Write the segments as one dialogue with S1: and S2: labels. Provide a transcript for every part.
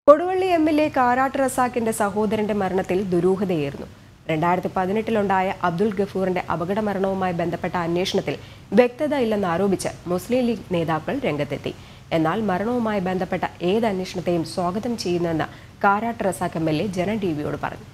S1: Koduvally M L A Karat റസാക്കിന്റെ സഹോദരന്റെ മരണത്തിൽ ദുരൂഹതയേറുന്നു രണ്ടായിരത്തി പതിനെട്ടിലുണ്ടായ അബ്ദുൾ ഗഫൂറിന്റെ അപകട മരണവുമായി ബന്ധപ്പെട്ട അന്വേഷണത്തിൽ വ്യക്തത ഇല്ലെന്ന് ആരോപിച്ച് മുസ്ലിം ലീഗ് നേതാക്കൾ രംഗത്തെത്തി എന്നാൽ മരണവുമായി ബന്ധപ്പെട്ട ഏത് അന്വേഷണത്തെയും സ്വാഗതം ചെയ്യുന്നുവെന്ന് Karat Razak M L A Janam T വിയോട് പറഞ്ഞു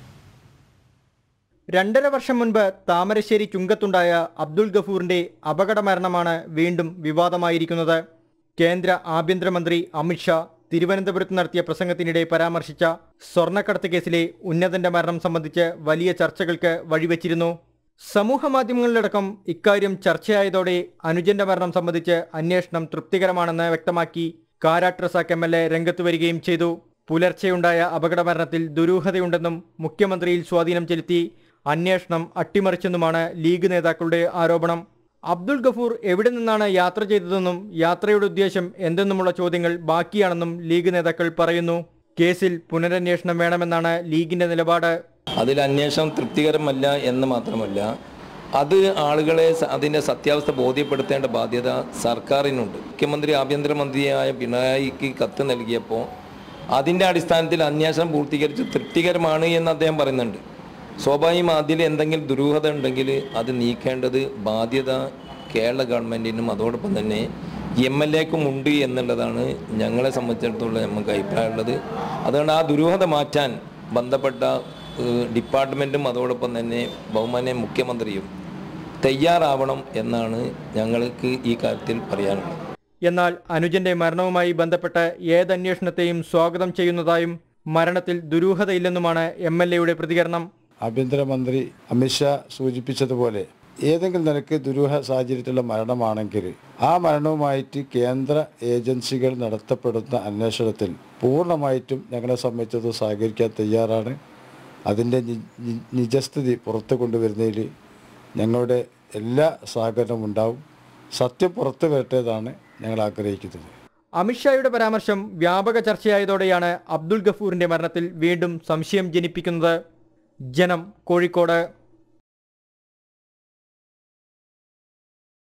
S2: രണ്ടര വർഷം മുൻപ് താമരശ്ശേരി ചുങ്കത്തുണ്ടായ അബ്ദുൾ ഗഫൂറിന്റെ അപകട മരണമാണ് വീണ്ടും വിവാദമായിരിക്കുന്നത് കേന്ദ്ര ആഭ്യന്തരമന്ത്രി അമിത്ഷാ തിരുവനന്തപുരത്ത് നടത്തിയ പ്രസംഗത്തിനിടെ പരാമർശിച്ച സ്വർണ്ണക്കടത്ത് കേസിലെ ഉന്നതന്റെ മരണം സംബന്ധിച്ച് വലിയ ചർച്ചകൾക്ക് വഴിവെച്ചിരുന്നു സമൂഹ മാധ്യമങ്ങളിലടക്കം ഇക്കാര്യം ചർച്ചയായതോടെ അനുജന്റെ മരണം സംബന്ധിച്ച് അന്വേഷണം തൃപ്തികരമാണെന്ന് വ്യക്തമാക്കി Karat Razak M L A രംഗത്ത് വരികയും ചെയ്തു പുലർച്ചെയുണ്ടായ അപകടമരണത്തിൽ ദുരൂഹതയുണ്ടെന്നും മുഖ്യമന്ത്രിയിൽ സ്വാധീനം ചെലുത്തി അന്വേഷണം അട്ടിമറിച്ചെന്നുമാണ് ലീഗ് നേതാക്കളുടെ ആരോപണം അബ്ദുൾ ഗഫൂർ എവിടെ നിന്നാണ് യാത്ര ചെയ്തതെന്നും യാത്രയുടെ ഉദ്ദേശം എന്തെന്നുമുള്ള ചോദ്യങ്ങൾ ബാക്കിയാണെന്നും ലീഗ് നേതാക്കൾ പറയുന്നു കേസിൽ പുനരന്വേഷണം വേണമെന്നാണ് ലീഗിന്റെ നിലപാട്
S3: അതിൽ അന്വേഷണം തൃപ്തികരമല്ല എന്ന് മാത്രമല്ല അത് ആളുകളെ സ- അതിൻ്റെ സത്യാവസ്ഥ ബോധ്യപ്പെടുത്തേണ്ട ബാധ്യത സർക്കാരിനുണ്ട് മുഖ്യമന്ത്രി ആഭ്യന്തരമന്ത്രിയായ പിണറായിക്ക് കത്ത് നൽകിയപ്പോൾ അതിൻ്റെ അടിസ്ഥാനത്തിൽ അന്വേഷണം പൂർത്തീകരിച്ച് തൃപ്തികരമാണ് എന്ന് അദ്ദേഹം പറയുന്നുണ്ട് സ്വാഭാവികം അതിൽ എന്തെങ്കിലും ദുരൂഹത ഉണ്ടെങ്കിൽ അത് നീക്കേണ്ടത് ബാധ്യത കേരള ഗവൺമെൻറ്റിനും അതോടൊപ്പം തന്നെ എം എൽ എക്കും ഉണ്ട് എന്നുള്ളതാണ് ഞങ്ങളെ സംബന്ധിച്ചിടത്തോളം നമുക്ക് അഭിപ്രായമുള്ളത് അതുകൊണ്ട് ആ ദുരൂഹത മാറ്റാൻ ബന്ധപ്പെട്ട ഏഹ്, ഡിപ്പാർട്ട്മെൻറ്റും അതോടൊപ്പം തന്നെ ബഹുമാന്യ മുഖ്യമന്ത്രിയും തയ്യാറാവണം എന്നാണ് ഞങ്ങൾക്ക് ഈ കാര്യത്തിൽ പറയാനുള്ളത്
S2: എന്നാൽ അനുജന്റെ മരണവുമായി ബന്ധപ്പെട്ട് ഏതന്വേഷണത്തെയും സ്വാഗതം ചെയ്യുന്നതായും മരണത്തിൽ ദുരൂഹതയില്ലെന്നുമാണ് എം എൽ എയുടെ പ്രതികരണം
S4: ആഭ്യന്തരമന്ത്രി അമിത്ഷാ സൂചിപ്പിച്ചതുപോലെ ഏതെങ്കിലും നിലയ്ക്ക് ദുരൂഹ സാഹചര്യത്തിലുള്ള മരണമാണെങ്കിൽ ആ മരണവുമായിട്ട് കേന്ദ്ര ഏജൻസികൾ നടത്തപ്പെടുന്ന അന്വേഷണത്തിൽ പൂർണ്ണമായിട്ടും ഞങ്ങളെ സംബന്ധിച്ചത് സഹകരിക്കാൻ തയ്യാറാണ് അതിൻ്റെ നി- നി- നിജസ്ഥിതി പുറത്തു കൊണ്ടുവരുന്നതിൽ ഞങ്ങളുടെ എല്ലാ സഹകരണവും ഉണ്ടാവും സത്യം പുറത്തു വരട്ടേതാണ് ഞങ്ങൾ ആഗ്രഹിക്കുന്നത്
S2: അമിത്ഷായുടെ പരാമർശം വ്യാപക ചർച്ചയായതോടെയാണ് അബ്ദുൾ ഗഫൂറിന്റെ മരണത്തിൽ വീണ്ടും സംശയം ജനിപ്പിക്കുന്നത് ജനം കോഴിക്കോട്